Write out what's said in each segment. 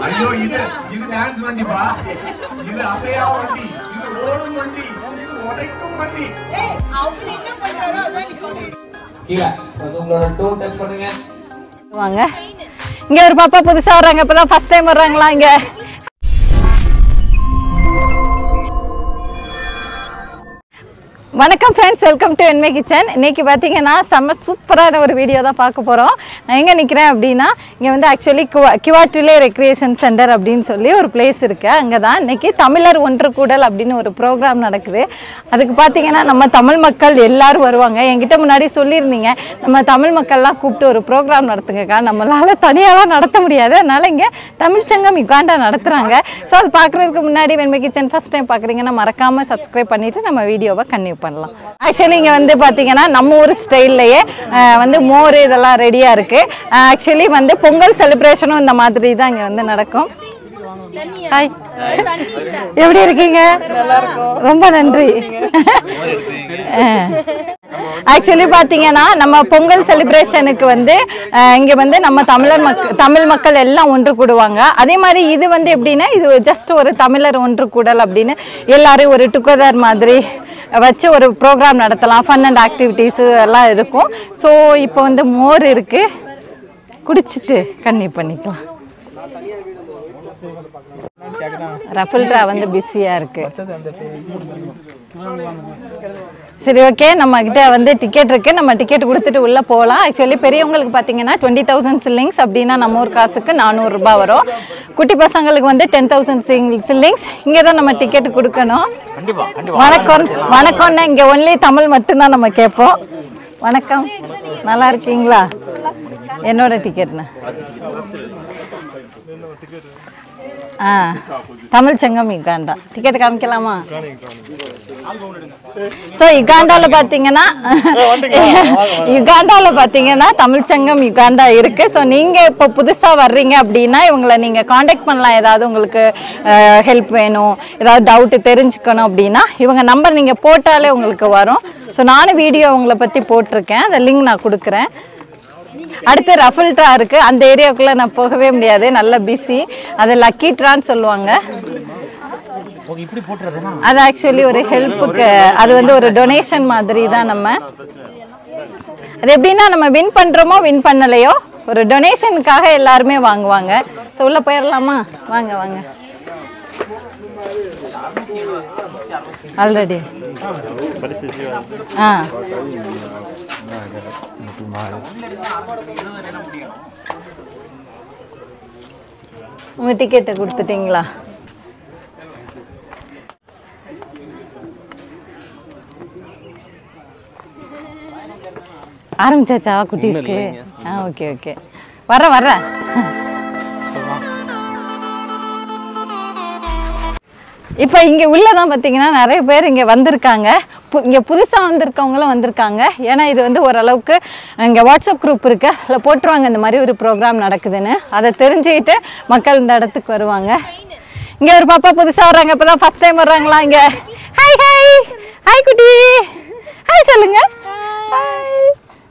ஐயோ இது இது டான்ஸ் வண்டிப்பா இது அசையா வண்டி இது ஓடும் வண்டி இது உதைக்கும் வண்டி கீழே அது உங்களோட டூ டச் பண்ணுங்க வாங்க இங்க ஒரு பாப்பா புதுசா வர்றாங்க இப்பதான் ஃபர்ஸ்ட் டைம் வர்றாங்களா இங்க வணக்கம் ஃப்ரெண்ட்ஸ் வெல்கம் டு என்மே கிச்சன் இன்னைக்கு பார்த்தீங்கன்னா செம்ம சூப்பரான ஒரு வீடியோ தான் பார்க்க போகிறோம் நான் எங்கே நிற்கிறேன் அப்படின்னா இங்கே வந்து ஆக்சுவலி கிவா கிவாட்டுலே ரெக்ரியேஷன் சென்டர் அப்படின்னு சொல்லி ஒரு பிளேஸ் இருக்குது அங்கே தான் இன்னைக்கு தமிழர் ஒன்று கூடல் அப்படின்னு ஒரு ப்ரோக்ராம் நடக்குது அதுக்கு பார்த்தீங்கன்னா நம்ம தமிழ் மக்கள் எல்லாரும் வருவாங்க என்கிட்ட முன்னாடி சொல்லியிருந்தீங்க நம்ம தமிழ் மக்கள்லாம் கூப்பிட்டு ஒரு ப்ரோக்ராம் நடத்துங்கக்கா நம்மளால தனியாலாம் நடத்த முடியாது அதனால இங்கே தமிழ்ச்சங்கம் யுகாண்டா நடத்துகிறாங்க ஸோ அது பார்க்குறதுக்கு முன்னாடி வெண்மை கிச்சன் ஃபஸ்ட் டைம் பார்க்குறீங்கன்னா மறக்காமல் சப்ஸ்கிரைப் பண்ணிவிட்டு நம்ம வீடியோவை கன்டினியூ பண்ணலாம் ஆக்சுவலி இங்கே வந்து பார்த்தீங்கன்னா நம்ம ஊர் ஸ்டைல்லையே வந்து மோர் இதெல்லாம் ரெடியாக இருக்குது ஆக்சுவலி வந்து பொங்கல் செலிப்ரேஷனும் இந்த மாதிரி தான் இங்கே வந்து நடக்கும் ஹாய் எப்படி இருக்கீங்க ரொம்ப நன்றி ஆக்சுவலி பார்த்தீங்கன்னா நம்ம பொங்கல் செலிப்ரேஷனுக்கு வந்து அஹ், இங்க வந்து நம்ம தமிழர் மக் தமிழ் மக்கள் எல்லாம் ஒன்று கூடுவாங்க அதே மாதிரி இது வந்து எப்படின்னா இது ஜஸ்ட் ஒரு தமிழர் ஒன்று கூடல் அப்படின்னு எல்லாரும் ஒரு டுகெதர் மாதிரி வச்சு ஒரு ப்ரோக்ராம் நடத்தலாம் ஃபன் அண்ட் ஆக்டிவிட்டீஸு எல்லாம் இருக்கும் ஸோ இப்போ வந்து மோர் இருக்கு குடிச்சிட்டு கன்னி பண்ணிக்கலாம் ரஃபில்ட்ரா வந்து பிஸியா இருக்கு சரி ஓகே நம்ம கிட்ட வந்து டிக்கெட் இருக்கு நம்ம டிக்கெட் கொடுத்துட்டு உள்ள போகலாம் ஆக்சுவலி பெரியவங்களுக்கு பார்த்தீங்கன்னா டுவெண்ட்டி தௌசண்ட் சில்லிங்ஸ் அப்படின்னா நம்ம ஊர் காசுக்கு நானூறு ரூபாய் வரும் குட்டி பசங்களுக்கு வந்து டென் தௌசண்ட் சில்லிங்ஸ் இங்கே தான் நம்ம டிக்கெட் கொடுக்கணும் வணக்கம் வணக்கம்னா இங்கே ஒன்லி தமிழ் மட்டும்தான் நம்ம கேட்போம் வணக்கம் நல்லா இருக்கீங்களா என்னோட டிக்கெட்ண்ணா ஆ தமிழ் சங்கம் யுகாண்டா டிக்கெட் காமிக்கலாமா ஸோ யுகாண்டாவில் பார்த்தீங்கன்னா யுகாண்டாவில் பார்த்தீங்கன்னா தமிழ் சங்கம் யுகாண்டா இருக்கு ஸோ நீங்கள் இப்போ புதுசாக வர்றீங்க அப்படின்னா இவங்களை நீங்கள் காண்டாக்ட் பண்ணலாம் ஏதாவது உங்களுக்கு ஹெல்ப் வேணும் ஏதாவது டவுட்டு தெரிஞ்சுக்கணும் அப்படின்னா இவங்க நம்பர் நீங்கள் போட்டாலே உங்களுக்கு வரும் ஸோ நானும் வீடியோ உங்களை பற்றி போட்டிருக்கேன் அந்த லிங்க் நான் கொடுக்குறேன் அடுத்து ரஃபில் ட்ரா இருக்கு அந்த ஏரியாவுக்குள்ள நான் போகவே முடியாது நல்ல பிஸி அது லக்கி ட்ரான்னு சொல்லுவாங்க அது ஆக்சுவலி ஒரு ஹெல்ப்புக்கு அது வந்து ஒரு டொனேஷன் மாதிரி தான் நம்ம அது எப்படின்னா நம்ம வின் பண்றோமோ வின் பண்ணலையோ ஒரு டொனேஷனுக்காக எல்லாருமே வாங்குவாங்க ஸோ உள்ள போயிடலாமா வாங்க வாங்க ஆல்ரெடி ஆ உங்க டிக்கெட்டை கொடுத்துட்டீங்களா ஆரம்பிச்சாச்சா குட்டீஸ்க்கு ஆ ஓகே ஓகே வரேன் வரேன் இப்போ இங்கே உள்ளதான் பார்த்தீங்கன்னா நிறைய பேர் இங்கே வந்திருக்காங்க பு இங்கே புதுசாக வந்திருக்கவங்களும் வந்திருக்காங்க ஏன்னா இது வந்து ஓரளவுக்கு இங்கே வாட்ஸ்அப் குரூப் இருக்கு அதில் போட்டுருவாங்க இந்த மாதிரி ஒரு ப்ரோக்ராம் நடக்குதுன்னு அதை தெரிஞ்சுக்கிட்டு மக்கள் இந்த இடத்துக்கு வருவாங்க இங்கே ஒரு பாப்பா புதுசாக வர்றாங்க இப்போ தான் ஃபஸ்ட் டைம் வர்றாங்களா இங்கே ஹாய் ஹாய் ஹாய் குட்டி ஹாய் சொல்லுங்க ஹாய்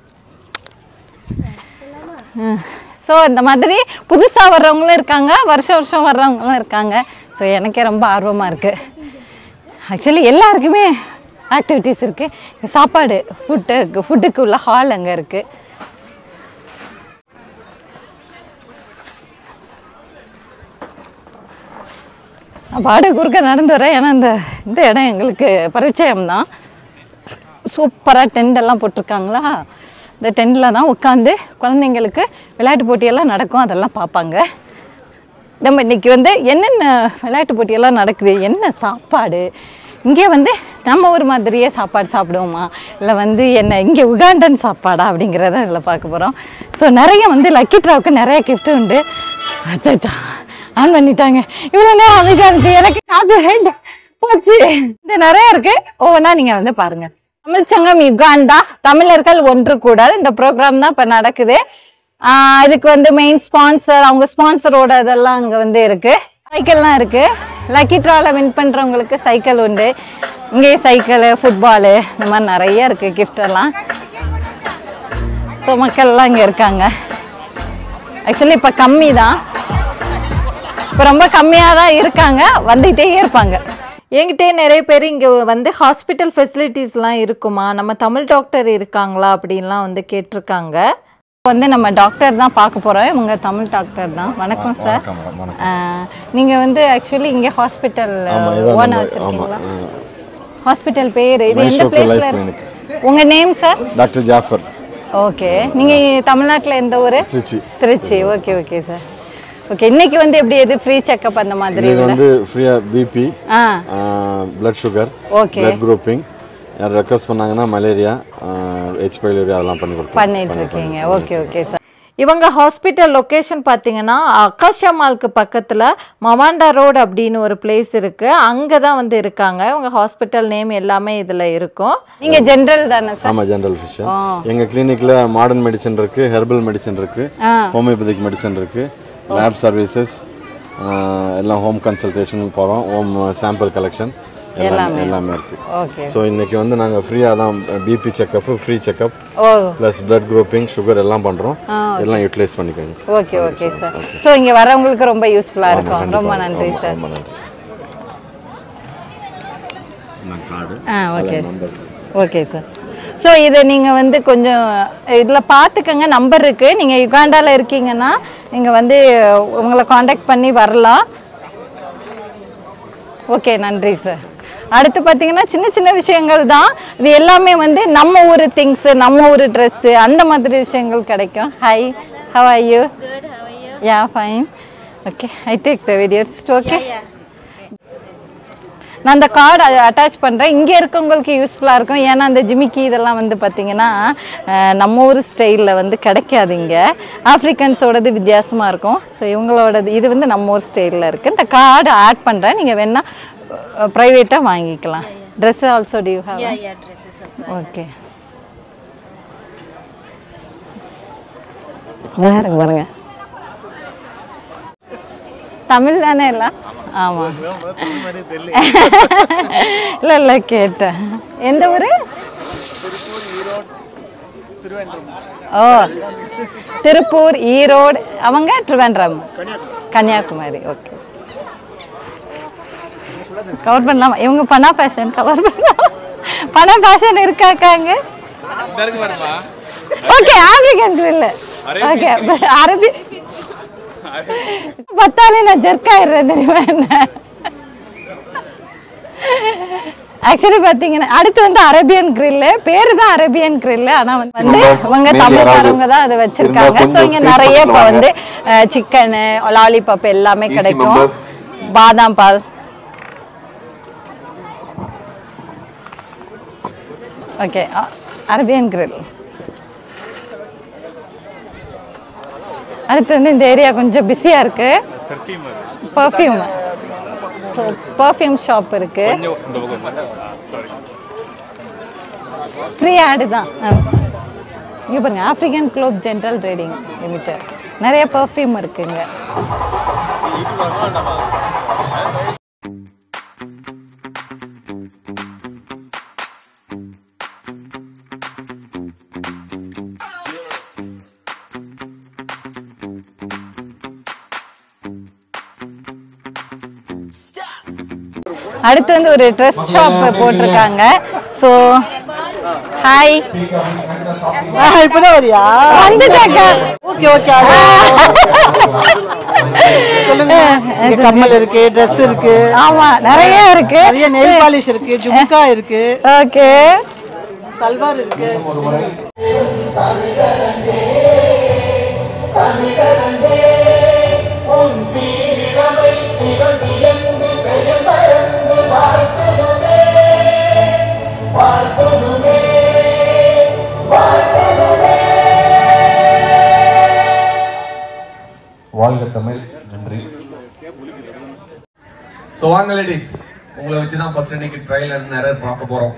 ஸோ இந்த மாதிரி புதுசாக வர்றவங்களும் இருக்காங்க வருஷம் வருஷம் வர்றவங்களும் இருக்காங்க ஸோ எனக்கே ரொம்ப ஆர்வமாக இருக்குது ஆக்சுவலி எல்லாருக்குமே ஆக்டிவிட்டீஸ் இருக்குது சாப்பாடு ஃபுட்டு ஃபுட்டுக்கு உள்ள ஹால் அங்கே இருக்குது நான் பாடு குறுக்க நடந்து வரேன் ஏன்னா இந்த இந்த இடம் எங்களுக்கு பரிச்சயம் தான் சூப்பராக டென்ட் எல்லாம் போட்டிருக்காங்களா இந்த டென்ட்டில் தான் உட்காந்து குழந்தைங்களுக்கு விளையாட்டு போட்டியெல்லாம் நடக்கும் அதெல்லாம் பார்ப்பாங்க நம்ம இன்னைக்கு வந்து என்னென்ன விளையாட்டு போட்டியெல்லாம் நடக்குது என்ன சாப்பாடு இங்கே வந்து நம்ம ஒரு மாதிரியே சாப்பாடு சாப்பிடுவோமா இல்லை வந்து என்ன இங்கே உகாண்டன் சாப்பாடா அப்படிங்கிறத இதில் பார்க்க போகிறோம் ஸோ நிறைய வந்து லக்கி ட்ராவுக்கு நிறைய gift உண்டு அச்சா ஆன் பண்ணிட்டாங்க இவ்வளோ நேரம் அமைதியாக இருந்துச்சு எனக்கு சாப்பிட வேண்டாம் போச்சு இது நிறைய இருக்கு ஒவ்வொன்றா நீங்கள் வந்து பாருங்க தமிழ்ச்சங்கம் யுகாண்டா தமிழர்கள் ஒன்று கூடல் இந்த ப்ரோக்ராம் தான் இப்போ நடக்குது ஆஹ் இதுக்கு வந்து மெயின் ஸ்பான்சர் அவங்க ஸ்பான்சரோட இதெல்லாம் அங்கே வந்து இருக்கு சைக்கிள்லாம் இருக்கு லக்கி ட்ராவில் வின் பண்ணுறவங்களுக்கு சைக்கிள் உண்டு இங்கே சைக்கிள் ஃபுட்பாலு இந்த மாதிரி நிறைய இருக்கு gift எல்லாம் ஸோ மக்கள்லாம் இங்கே இருக்காங்க ஆக்சுவலி இப்போ கம்மி தான் இப்போ ரொம்ப கம்மியாக தான் இருக்காங்க வந்துகிட்டே இருப்பாங்க என்கிட்டே நிறைய பேர் இங்கே வந்து ஹாஸ்பிட்டல் ஃபெசிலிட்டிஸ்லாம் இருக்குமா நம்ம தமிழ் டாக்டர் இருக்காங்களா அப்படின்லாம் வந்து கேட்டிருக்காங்க இப்போ வந்து நம்ம டாக்டர் தான் பார்க்க போகிறோம் இவங்க தமிழ் டாக்டர் தான் வணக்கம் சார் வணக்கம் மேடம் வணக்கம் நீங்கள் வந்து ஆக்சுவலி இங்கே ஹாஸ்பிட்டல் ஆமா, இதான் ஓனாக நம்ம- வச்சுருக்கீங்களா ஆமா, ஆ. ஹாஸ்பிட்டல் பேர் இது எந்த மைசூர் பிளேஸில் லைஃப் இருக்கு கிளினிக் உங்கள் name sir doctor Jafar okay நீங்கள் தமிழ்நாட்டில் எந்த ஊர் Trichy Trichy okay okay sir okay இன்னைக்கு வந்து எப்படி எது ஃப்ரீ செக்கப் அந்த மாதிரி இது வந்து ஃப்ரீயாக பிபி ஆ blood sugar okay blood grouping யார் ரெக்வஸ்ட் பண்ணாங்கன்னா மலேரியா ஹெச் பைலரி அதெல்லாம் பண்ணி கொடுப்போம் பண்ணிட்டு இருக்கீங்க ஓகே ஓகே சார் இவங்க ஹாஸ்பிட்டல் லொக்கேஷன் பார்த்தீங்கன்னா ஆகாஷா மால்க்கு பக்கத்தில் மவாண்டா ரோடு அப்படின்னு ஒரு பிளேஸ் இருக்குது அங்கே தான் வந்து இருக்காங்க இவங்க ஹாஸ்பிட்டல் நேம் எல்லாமே இதில் இருக்கும் நீங்க ஜென்ரல் தானே சார் ஆமாம் ஜென்ரல் ஃபிஷன் எங்கள் கிளினிக்கில் மாடர்ன் மெடிசன் இருக்குது ஹெர்பல் மெடிசன் இருக்குது ஹோமியோபதிக் மெடிசன் இருக்குது லேப் சர்வீசஸ் எல்லாம் ஹோம் கன்சல்டேஷன் போகிறோம் ஹோம் சாம்பிள் கலெக்ஷன் எல்லாமே எல்லாமே இருக்குது ஓகே ஸோ இன்னைக்கு வந்து நாங்கள் ஃப்ரீயாக தான் பிபி செக்கப் ஃப்ரீ செக்கப் ஓ ப்ளஸ் பிளட் குரூப்பிங் சுகர் எல்லாம் பண்ணுறோம் எல்லாம் யூட்டிலைஸ் பண்ணிக்கோங்க ஓகே ஓகே சார் ஸோ இங்க வரவங்களுக்கு ரொம்ப யூஸ்ஃபுல்லா இருக்கும் ரொம்ப நன்றி ஆமா, சார் ரொம்ப நன்றி நான் கார்டு ஆ ஓகே ஓகே சார் ஸோ இதை நீங்கள் வந்து கொஞ்சம் இதில் பார்த்துக்கங்க நம்பர் இருக்குது நீங்கள் யுகாண்டாவில் இருக்கீங்கன்னா நீங்கள் வந்து உங்களை காண்டாக்ட் பண்ணி வரலாம் ஓகே நன்றி சார் அடுத்து பார்த்தீங்கன்னா சின்ன சின்ன விஷயங்கள் தான் இது எல்லாமே வந்து நம்ம ஊர் திங்ஸு நம்ம ஊர் ட்ரெஸ்ஸு அந்த மாதிரி விஷயங்கள் கிடைக்கும் hi how are you yeah fine okay I take the videos okay நான் அந்த கார்டு அட்டாச் பண்ணுறேன் இங்கே இருக்கவங்களுக்கு யூஸ்ஃபுல்லாக இருக்கும் ஏன்னா அந்த ஜிமிக்கி இதெல்லாம் வந்து பார்த்திங்கன்னா அஹ், நம்ம ஊர் ஸ்டைலில் வந்து கிடைக்காது இங்கே ஆஃப்ரிக்கன்ஸோடது வித்தியாசமாக இருக்கும் ஸோ இவங்களோடது இது வந்து நம்ம ஊர் ஸ்டைலில் இருக்குது இந்த கார்டு ஆட் பண்ணுறேன் நீங்கள் வேணால் ப்ரைவேட்டாக வாங்கிக்கலாம் dress also do have okay இருக்கு பாருங்க தமிழ் தானே இல்லை ஆமாம் இல்லை இல்லை கேட்டேன் எந்த ஊர் ஓ திருப்பூர் ஈரோடு அவங்க திருவேண்டரம் கன்னியாகுமரி ஓகே கவர் பண்ணலாமா இவங்க பனா ஃபேஷன் கவர் பண்ணலாம் பனா ஃபேஷன் இருக்காக்காங்க ஓகே ஆப்ரிக்கன் grill ஓகே அரபி பத்தாலே நான் ஜெர்க் ஆயிடுறேன் தெரியுமா என்ன ஆக்சுவலி பார்த்தீங்கன்னா அடுத்து வந்து அரேபியன் grill பேரு தான் அரேபியன் grill ஆனா வந்து வந்து இவங்க தமிழ்காரவங்க தான் அதை வச்சிருக்காங்க ஸோ இங்க நிறைய இப்போ வந்து சிக்கனு லாலிபாப் எல்லாமே கிடைக்கும் பாதாம் பால் ஓகே அரேபியன் grill அடுத்து வந்து இந்த ஏரியா கொஞ்சம் பிஸியாக இருக்கு பர்ஃப்யூம் ஸோ பர்ஃப்யூம் ஷாப் இருக்கு ஃப்ரீ ஆடு தான் இங்கே பாருங்க African globe general trading limited நிறைய பர்ஃப்யூம் இருக்குங்க அடுத்து வந்து ஒரு ட்ரெஸ் ஷாப் போட்டிருக்காங்க ஸோ ஹாய் இப்பதான் வரியா வந்துட்டாங்க ஓகே ஓகே சொல்லுங்க இங்க கம்மல் இருக்கு Dress இருக்கு ஆமா நிறைய இருக்கு நிறைய நெயில் பாலிஷ் இருக்கு ஜும்கா இருக்கு ஓகே சல்வார் இருக்கு வாழ்க தமிழ் நன்றி ஸோ வாங்க லேடிஸ் உங்களை வச்சு தான் ஃபர்ஸ்ட் இன்னைக்கு ட்ரையல் அண்ட் எரர் பார்க்க போறோம்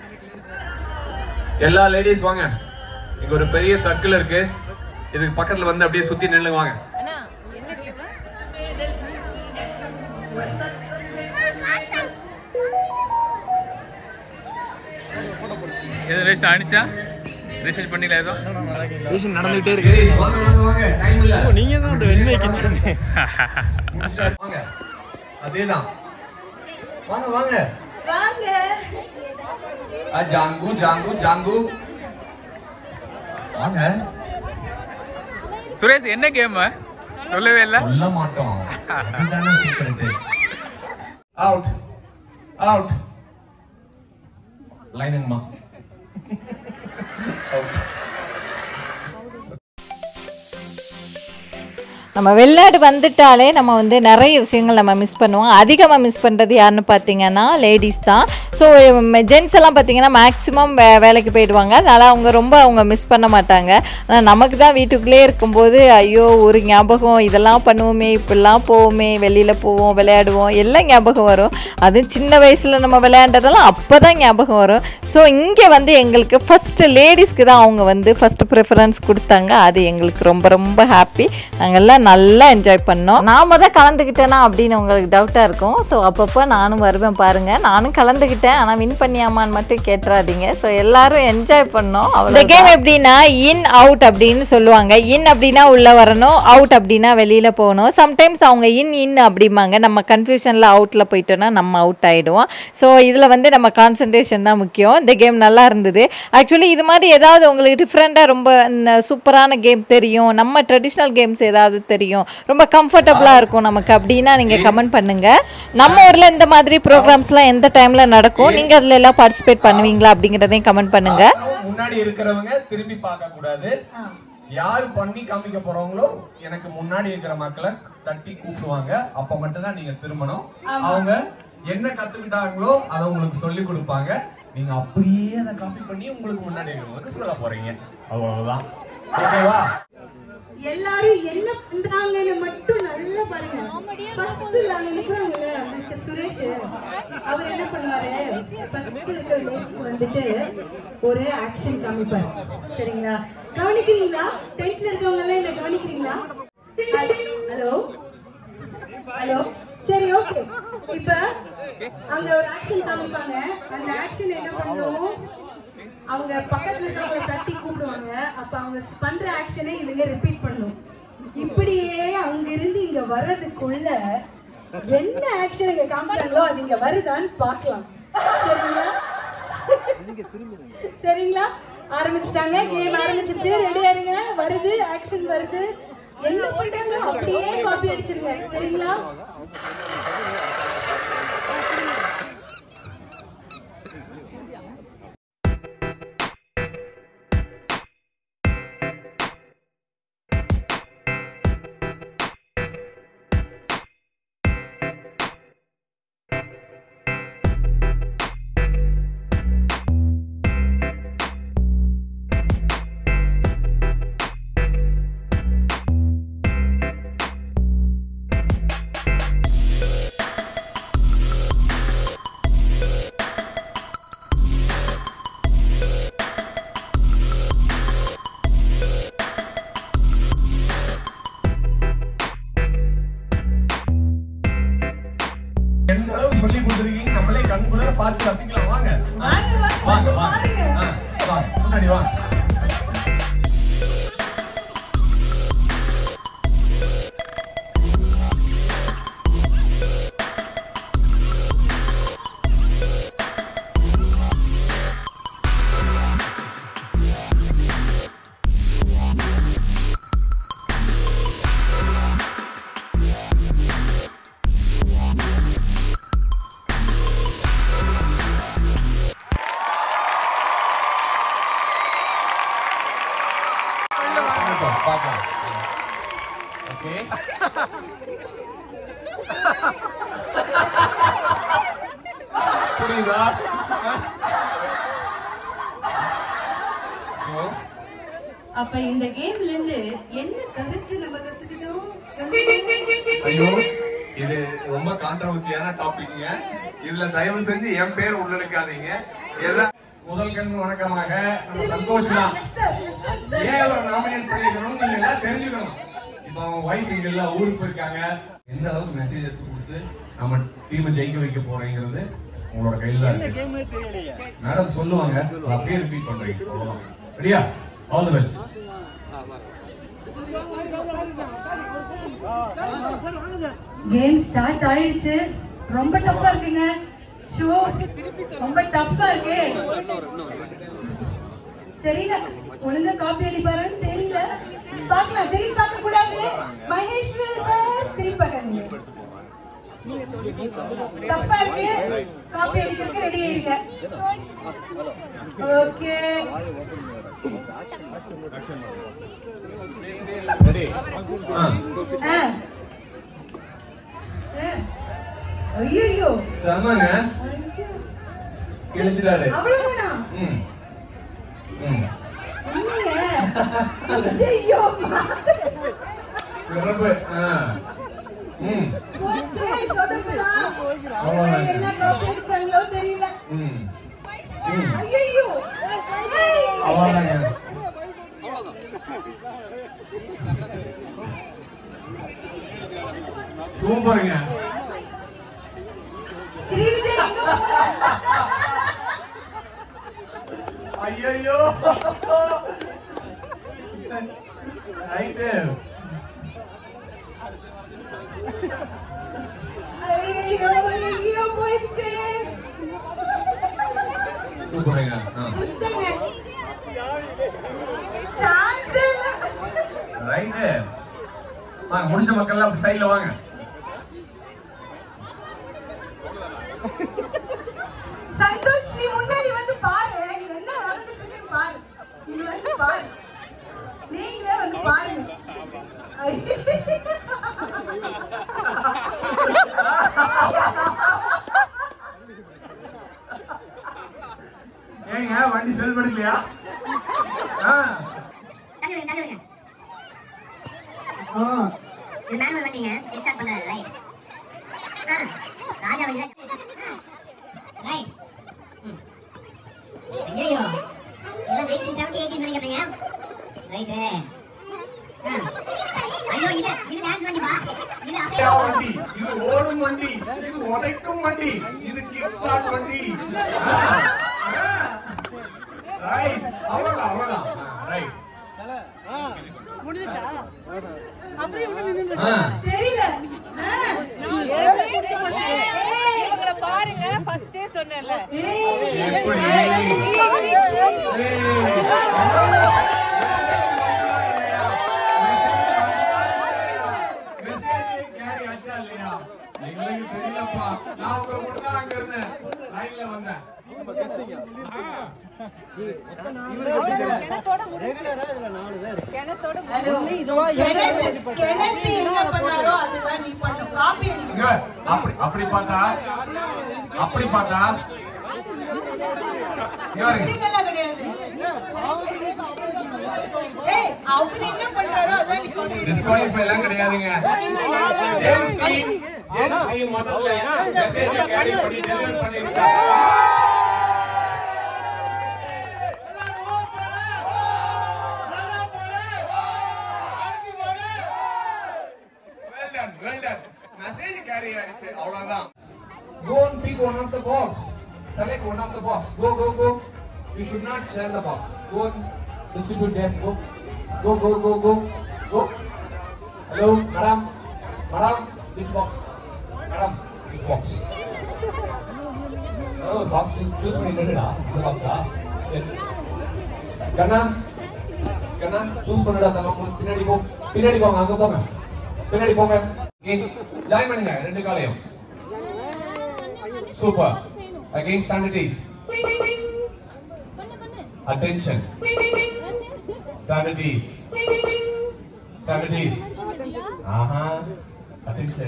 எல்லா லேடிஸ் வாங்க இங்க ஒரு பெரிய சர்க்கிள் இருக்கு இதுக்கு பக்கத்துல வந்து அப்படியே சுத்தி நில்லுங்க வாங்க எது ரேஸ் அடிச்சா ரிசர்ச் பண்ணிக்கல ஏதோ Ladies, வாங்க, வாங்க, வாங்க. Time இல்ல. வாங்க அதேதான் வாங்க வாங்க வாங்க ஆ, ஜாங்கு ஜாங்கு ஜாங்கு வாங்க சுரேஷ் என்ன கேம் சொல்லவே இல்ல சொல்ல மாட்டோம் இதுதானே secret. அவுட் அவுட் லைனுங்கம்மா நம்ம வெளிநாடு வந்துட்டாலே நம்ம வந்து நிறைய விஷயங்கள் நம்ம மிஸ் பண்ணுவோம் அதிகமாக மிஸ் பண்ணுறது யாருன்னு பார்த்தீங்கன்னா லேடிஸ் தான் ஸோ ஜென்ஸ் எல்லாம் பார்த்தீங்கன்னா மேக்ஸிமம் வே வேலைக்கு போயிடுவாங்க அதனால் அவங்க ரொம்ப அவங்க மிஸ் பண்ண மாட்டாங்க ஆனால் நமக்கு தான் வீட்டுக்குள்ளே இருக்கும்போது ஐயோ ஒரு ஞாபகம் இதெல்லாம் பண்ணுவோமே இப்படிலாம் போவோமே வெளியில் போவோம் விளையாடுவோம் எல்லாம் ஞாபகம் வரும் அது சின்ன வயசில் நம்ம விளையாண்டதெல்லாம் அப்போ தான் ஞாபகம் வரும் ஸோ இங்கே வந்து எங்களுக்கு ஃபஸ்ட்டு லேடிஸ்க்கு தான் அவங்க வந்து ஃபஸ்ட்டு ப்ரிஃபரன்ஸ் கொடுத்தாங்க அது எங்களுக்கு ரொம்ப ரொம்ப ஹாப்பி நாங்கள்லாம் நல்லா என்ஜாய் பண்ணோம் நான் முத கலந்துக்கிட்டேனா அப்படின்னு உங்களுக்கு டவுட்டாக இருக்கும் ஸோ அப்பப்போ நானும் வருவேன் பாருங்கள் நானும் கலந்துக்கிட்டேன் ஆனால் வின் பண்ணியாமான்னு மட்டும் கேட்டுறாதீங்க ஸோ எல்லாரும் என்ஜாய் பண்ணோம் இந்த கேம் எப்படின்னா இன் அவுட் அப்படின்னு சொல்லுவாங்க இன் அப்படின்னா உள்ளே வரணும் அவுட் அப்படின்னா வெளியில் போகணும் சம்டைம்ஸ் அவங்க இன் இன் அப்படிம்பாங்க நம்ம கன்ஃபியூஷனில் அவுட்டில் போயிட்டோன்னா நம்ம அவுட் ஆகிடுவோம் ஸோ இதில் வந்து நம்ம கான்சன்ட்ரேஷன் தான் முக்கியம் இந்த கேம் நல்லா இருந்தது ஆக்சுவலி இது மாதிரி ஏதாவது உங்களுக்கு டிஃப்ரெண்ட்டாக ரொம்ப சூப்பரான கேம் தெரியும் நம்ம ட்ரெடிஷ்னல் கேம்ஸ் ஏதாவது தெரியும் ரொம்ப கம்ஃபர்டபுளாக இருக்கும் நமக்கு அப்படின்னா நீங்கள் கமெண்ட் பண்ணுங்கள் நம்ம ஊரில் இந்த மாதிரி ப்ரோக்ராம்ஸ்லாம் எந்த டைமில் நடக்கும் நீங்கள் அதில் எல்லாம் பார்ட்டிசிபேட் பண்ணுவீங்களா அப்படிங்கிறதையும் கமெண்ட் பண்ணுங்கள் முன்னாடி இருக்கிறவங்க திரும்பி பார்க்க கூடாது யாரு பண்ணி காமிக்க போறவங்களோ எனக்கு முன்னாடி இருக்கிற மக்களை தட்டி கூப்பிடுவாங்க அப்ப மட்டும் தான் நீங்க திரும்பணும் அவங்க என்ன கத்துக்கிட்டாங்களோ அதை உங்களுக்கு சொல்லி கொடுப்பாங்க நீங்க அப்படியே அதை காப்பி பண்ணி உங்களுக்கு முன்னாடி இருக்கிறவங்களுக்கு சொல்ல போறீங்க அவ்வளவுதான் ஓகேவா எல்லாரும் என்ன பண்றாங்கன்னு மட்டும் நல்லா பாருங்க ஃபர்ஸ்ட் நாங்க நிக்கிறோம்ல மிஸ்டர் சுரேஷ் அவர் என்ன பண்ணுவாரு ஃபர்ஸ்ட் இருக்கிற லேடிக்கு வந்துட்டு ஒரு ஆக்ஷன் காமிப்பார் சரிங்களா கவனிக்கிறீங்களா டென்ட்ல இருக்கவங்க எல்லாம் என்ன கவனிக்கிறீங்களா ஹலோ ஹலோ சரி ஓகே இப்ப அங்க ஒரு ஆக்ஷன் காமிப்பாங்க அந்த ஆக்ஷன் என்ன பண்ணுவோம் அவங்க பக்கத்துல இருக்கவங்க தட்டி கூப்பிடுவாங்க அப்ப அவங்க பண்ற ஆக்ஷனை இவங்க ரிப்பீட் பண்ணும் இப்படியே அங்க இருந்து இங்க வர்றதுக்குள்ள என்ன ஆக்ஷன் இங்க காமிச்சாங்களோ அது இங்க வருதான்னு பார்க்கலாம் சரிங்களா சரிங்களா ஆரம்பிச்சிட்டாங்க கேம் ஆரம்பிச்சிருச்சு ரெடியா இருங்க வருது ஆக்ஷன் வருது என்ன பண்றாங்க அப்படியே காப்பி அடிச்சிருங்க சரிங்களா எந்த அளவுக்கு சொல்லி கொடுத்துருக்கீங்க நம்மளே கண் கூட பார்த்து ரசிக்கலாம் வாங்க வாங்க வாங்க ஆ, வாங்க முன்னாடி வாங்க பார்க்கலாம் ஓகே புரியுதா அப்ப இந்த கேம்ல இருந்து என்ன கருத்து நம்ம கத்துக்கிட்டோம் சொல்லுங்க ஐயோ இது ரொம்ப கான்ட்ரவர்சியான டாபிக்ங்க இதுல தயவு செஞ்சு என் பேர் உள்ளெடுக்காதீங்க எல்லாம் முதல் கண் வணக்கமாக நம்ம சந்தோஷ் தான் ஏன் அவரை நாமினேட் பண்ணிருக்கணும் நீங்க எல்லாம் தெரிஞ்சுக்கணும் இப்போ அவங்க ஒய்ஃப் இங்க எல்லாம் ஊருக்கு போயிருக்காங்க எந்த அளவுக்கு மெசேஜ் எடுத்து கொடுத்து நம்ம டீமை ஜெயிக்க வைக்க போறீங்கிறது உங்களோட கையில தான் இருக்கு மேடம் சொல்லுவாங்க அதை அப்படியே ரிப்பீட் பண்றீங்க அவ்வளவுதான் சரியா all the best game start ஆயிடுச்சு ரொம்ப டஃப்பா இருக்குங்க ஷோ ரொம்ப டஃப்பா இருக்கு தெரியல ஒழுங்கா காப்பி அடிப்பாருன்னு தெரியல பார்க்கலாம் திரும்பி பார்க்க கூடாது மகேஷ் சார் திரும்பி பார்க்காதீங்க தப்பா இருக்கு காப்பி அடிக்கிறதுக்கு ரெடி ஆயிருங்க ஓகே ஐயோ செமங்க கிழிச்சிட்டாரு அவ்வளவுதானா ம் ம் என்னங்க ஐயோ சிறப்பு ஆ ம் போச்சே, சொதப்புதா. அவ்வளவுதான். என்ன காப்பி அடிச்சாங்களோ தெரியல ம் ம் ஐயோ அவ்வளோதாங்க சூப்பருங்க ஐயோ ரைட்டு ஐயோ எங்கேயோ போயிடுச்சு சூப்பருங்க ஆ சான்ஸ் இல்ல. ரைட்டு வாங்க முடிஞ்ச மக்கள்லாம் அப்படி சைடில் வாங்க சந்தோஷ் நீ முன்னாடி வந்து பாரு என்ன நடந்துட்டு பாரு நீ வந்து பாரு நீங்களே வந்து பாருங்க ஏங்க வண்டி செல்படுக்கலையா ஆ தள்ளி விடுங்க தள்ளி விடுங்க ஓ இது மேனுவல் வண்டிங்க எக்ஸ்டார்ட் பண்றாரு ரைட் ஆ ராஜா வண்டி ரைட் ஐயோ எல்லாம் வெயிட்டிங் செவன்டி எயிட்டின்னு நினைக்கிறீங்க ரைட்டு ஐயோ இது இது டான்ஸ் வண்டிப்பா இது ஐயா வண்டி இது ஓடும் வண்டி இது உதைக்கும் வண்டி இது கிக் ஸ்டார்ட் வண்டி ரைட் அவ்வளவுதான் அவ்வளவுதான் ரைட் ஆ தெரியல இவங்களை பாருங்க ஃபர்ஸ்டே சொன்னேன்ல எப்படி மெசேஜ் கேரி ஆச்சா இல்லையா எங்களுக்கு தெரியலப்பா நான் உங்க கூட தான் அங்க இருந்தேன் லைன்ல வந்தேன் கிணத்து என்ன பண்ணாரோ அதுதான் நீ பண்ண காப்பி அடிக்க இங்க அப்படி அப்படி பார்த்தா அப்படி பார்த்தா இங்க பாருங்க சிங்கெல்லாம் கிடையாது ஏய் அவர் என்ன பண்றாரோ அதான் நீ காப்பி அடி டிஸ்குவாலிஃபை எல்லாம் கிடையாதுங்க ஜேம்ஸ் டீம் ஜேம்ஸ் டீம் முதல்ல மெசேஜ் கேரி பண்ணி டெலிவர் பண்ணிருச்சா Well done, well done. Message carry ஆயிடுச்சு அவ்வளவுதான் Go and pick one of the box. Select one of the box. Go, go, go. You should not share the box. Go and distribute them. Go. Go, go, go, go. Go. Hello, madam. Madam, which box? Madam, which box? Oh, box you choose பண்ணி ரெண்டுடா. இந்த box-ஆ? சரி. கண்ணா கண்ணா choose பண்ணுடா தங்க பின்னாடி போ பின்னாடி போங்க அங்க போங்க பின்னாடி போங்க ஜாயின் பண்ணுங்க ரெண்டு காலையும் super again standardize attention standardize standardize aha attention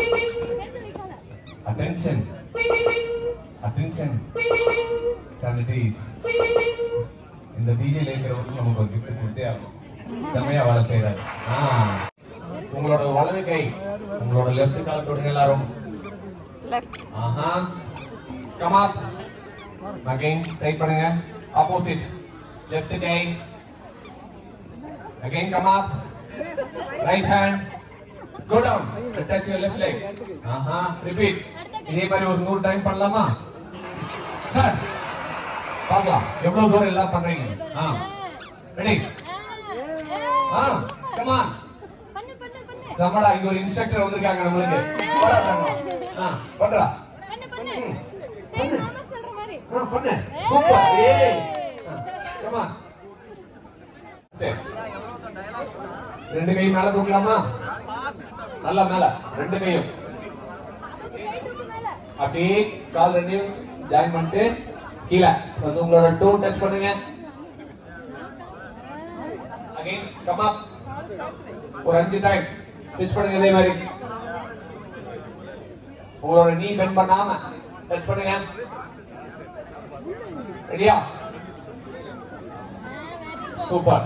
attention attention standardize இந்த டிஜே லேக்கிறவங்க நமக்கு ஒரு gift கொடுத்தே ஆகணும் செம்மையா வேலை செய்யறாரு ஆ உங்களோட வலது கை உங்களோட லெஃப்ட் கால் தொடுங்க எல்லாரும் ஆஹா கம் அப் அகைன் ட்ரை பண்ணுங்க ஆப்போசிட் லெஃப்ட் கை again come up right hand go down touch your left leg ஆஹா ரிப்பீட் இதே மாதிரி ஒரு நூறு டைம் பண்ணலாமா சார் பார்க்கலாம் எவ்வளவு தூரம் எல்லாம் பண்றீங்க ஆ ரெடி ஆ கம் ஆன் நம்மடா இங்க ஒரு இன்ஸ்ட்ரக்டர் வந்திருக்காங்க நம்மளுக்கு போடா தங்கம். ஆ, பண்றா ம். பண்ணு. ஆ, பண்ணு சூப்பர் ஏய் ஆ, come on. சரி. ரெண்டு கை மேல தூக்கலாமா நல்லா மேல ரெண்டு கையும் அப்படியே கால் ரெண்டையும் ஜாயின் பண்ணிட்டு கீழே வந்து உங்களோட டூ டச் பண்ணுங்க அகைன் கம் அப் ஒரு அஞ்சு டைம் டச் பண்ணுங்க இதே மாதிரி உங்களோட நீ பெண்ட் பண்ணாம டச் பண்ணுங்க ரெடியா சூப்பர்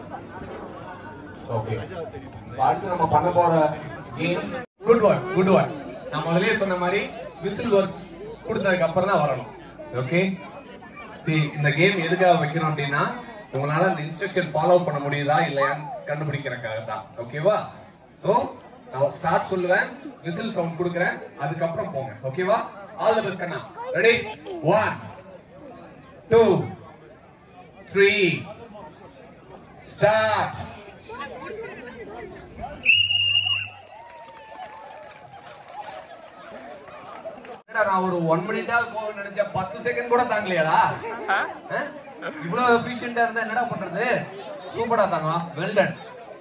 ஓகே அடுத்து நம்ம பண்ண போற game good work good work நான் முதல்லயே சொன்ன மாதிரி விசில் ஒர்க்ஸ் கொடுத்ததுக்கு அப்புறம் தான் வரணும் ஓகே சரி இந்த கேம் எதுக்காக வைக்கிறோம் அப்படின்னா உங்களால அந்த இன்ஸ்ட்ரக்ஷன் ஃபாலோ பண்ண முடியுதா இல்லையான்னு கண்டுபிடிக்கிறதுக்காக தான் ஓகேவா சோ நான் ஸ்டார்ட் சொல்லுவேன் விசில் சவுண்ட் கொடுக்குறேன் அதுக்கப்புறம் போங்க ஓகேவா ஆல் தி பெஸ்ட் கண்ணா ready one two three start என்னடா நான் ஒரு ஒன் மினிட்டா போக நினைச்சேன் பத்து செகண்ட் கூட தாங்கலையாடா அஹ்? இவ்வளவு எஃபிஷியண்டா இருந்தா என்னடா பண்றது சூப்பரா தாங்க வெல் டன்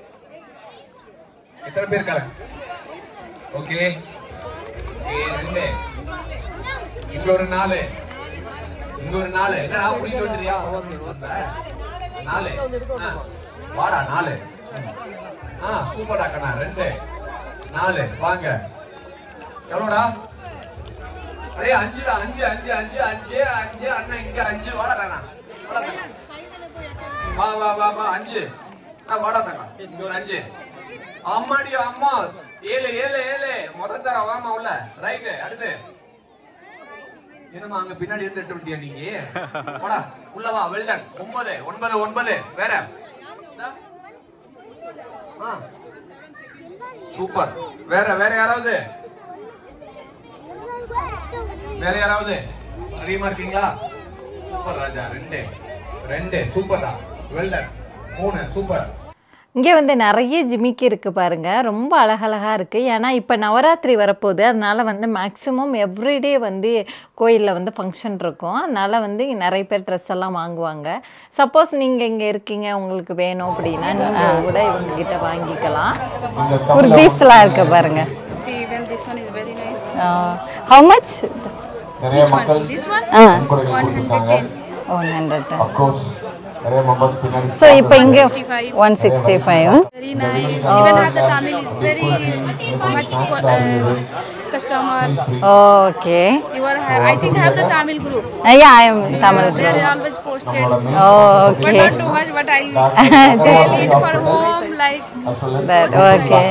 எத்தனை பேர் இருக்காங்க ஓகே ரெண்டு இங்க ஒரு நாலு இங்க ஒரு நாலு என்னடா முடிக்க வந்துறியா நாலு ஆ, வாடா நாலு ஆ சூப்பர்டா கண்ணா ரெண்டு நாலு வாங்க எவ்வளோடா அடே அஞ்சுடா அஞ்சு அஞ்சு அஞ்சு அஞ்சு அஞ்சு அண்ணா இங்க அஞ்சு வாடா கண்ணா வாடா கண்ணா வா வா வா வா அஞ்சு ஆ வாடா கண்ணா இங்க ஒரு அஞ்சு அம்மாடி அம்மா ஏழு ஏழு ஏழு முதல் தர வாமா உள்ள ரைட்டு அடுத்து என்னம்மா அங்க பின்னாடி இருந்து எட்டு விட்டியா நீங்க போடா உள்ள வா வெல்டன் ஒன்பது ஒன்பது ஒன்பது வேற இந்தா. ஆ. சூப்பர் வேற வேற யாராவது வேற யாராவது அதிகமா இருக்கீங்களா சூப்பர் ராஜா ரெண்டு ரெண்டு சூப்பர்டா வெல்டன் மூணு சூப்பர் இங்கே வந்து நிறைய ஜிமிக்கி இருக்குது பாருங்கள் ரொம்ப அழகழகாக இருக்குது ஏன்னா இப்போ நவராத்திரி வரப்போகுது அதனால் வந்து மேக்ஸிமம் எவ்ரிடே வந்து கோயிலில் வந்து ஃபங்க்ஷன் இருக்கும் அதனால் வந்து இங்க நிறைய பேர் ட்ரெஸ் எல்லாம் வாங்குவாங்க சப்போஸ் நீங்கள் இங்கே இருக்கீங்க உங்களுக்கு வேணும் அப்படின்னா நீங்கள் கூட இவங்ககிட்ட வாங்கிக்கலாம் குர்தீஸ்லாம் இருக்கு பாருங்க See, even this one is very nice. How much நிறைய மக்கள் This one, ஆ நன்கொடைகள் கொடுத்துருக்காங்க ஒன் ஹண்ட்ரட் அப்கோர்ஸ் நிறைய மெம்பர்ஸ் பின்னாடி ஸோ இப்போ இங்கே one sixty five very nice. Even have the Tamil is very much uh, customer. Okay You are, ha- I think, have the Tamil group. ஐயா I am Tamil They are always posted. But okay not too much, but I sell it for home, like that okay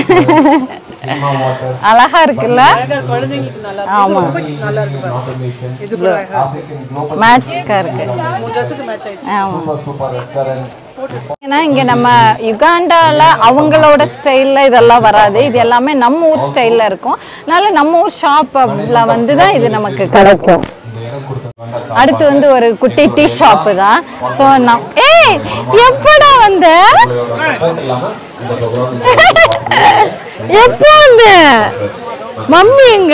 அழகா இருக்குல்ல குழந்தைங்களுக்கு நல்லா ஆமா நல்லா இருக்கு பாருங்க. இது கூட அழகா இருக்கு. மேட்ச்க்கா இருக்கு உங்க ட்ரெஸ்ஸுக்கு மேட்ச் ஆயிடுச்சு ஆமா சூப்பர் ரெஸ்டாரண்ட் ஏன்னா இங்க நம்ம யுகாண்டால அவங்களோட ஸ்டைல்ல இதெல்லாம் வராது இது எல்லாமே நம்ம ஊர் ஸ்டைல்ல இருக்கும் அதனால நம்ம ஊர் ஷாப்ல வந்து தான் இது நமக்கு கிடைக்கும் அடுத்து வந்து ஒரு குட்டி டீ ஷாப்பு தான் ஸோ நான் ஏய் எப்படா வந்த எப்போ வந்த மம்மி எங்க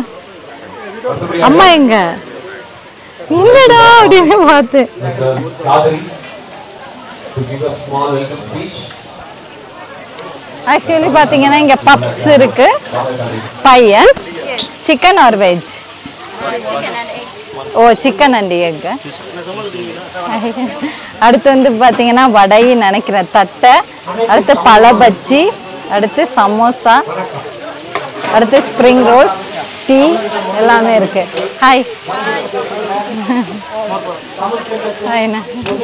அம்மா எங்க இல்லடா அப்படின்னு பார்த்தேன் காதரி to give a small welcome speech actually பார்த்தீங்கன்னா இங்கே பப்ஸ் இருக்கு பையன் சிக்கன் ஆர் வெஜ் ஓ சிக்கன் அண்ட் எக் அடுத்து வந்து பார்த்தீங்கன்னா வடை நினைக்கிறேன் தட்டை அடுத்து பழ பஜ்ஜி அடுத்து சமோசா அடுத்து ஸ்ப்ரிங் ரோல்ஸ் டீ எல்லாமே இருக்கு ஹாய் ஹாய்ண்ணா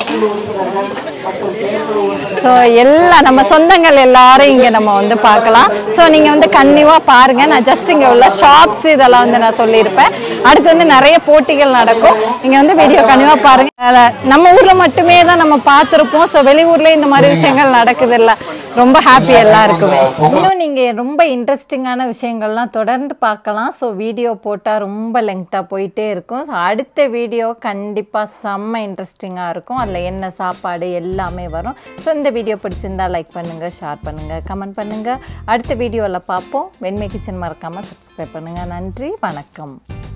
ஸோ எல்லா நம்ம சொந்தங்கள் எல்லாரும் இங்கே நம்ம வந்து பார்க்கலாம் ஸோ நீங்கள் வந்து கன்னிவாக பாருங்கள் நான் ஜஸ்ட் இங்கே உள்ள ஷாப்ஸ் இதெல்லாம் வந்து நான் சொல்லியிருப்பேன் அடுத்து வந்து நிறைய போட்டிகள் நடக்கும் நீங்கள் வந்து வீடியோ கன்னிவாக பாருங்கள் அதில் நம்ம ஊரில் மட்டுமே தான் நம்ம பார்த்துருப்போம் ஸோ வெளியூர்லேயே இந்த மாதிரி விஷயங்கள் நடக்குது இல்லை ரொம்ப ஹாப்பி எல்லாருக்குமே இன்னும் நீங்கள் ரொம்ப இன்ட்ரெஸ்டிங்கான விஷயங்கள்லாம் தொடர்ந்து பார்க்கலாம் ஸோ வீடியோ போட்டால் ரொம்ப லெங்க்த்தாக போயிட்டே இருக்கும் ஸோ அடுத்த வீடியோ கண்டிப்பாக செம்ம இன்ட்ரெஸ்டிங்காக இருக்கும் அதில் என்ன சாப்பாடு எல்லாமே வரும் ஸோ இந்த வீடியோ பிடிச்சிருந்தா லைக் பண்ணுங்கள் ஷேர் பண்ணுங்கள் கமெண்ட் பண்ணுங்கள் அடுத்த வீடியோவில் பார்ப்போம் வெண்மை கிச்சன் மறக்காமல் சப்ஸ்கிரைப் பண்ணுங்கள் நன்றி வணக்கம்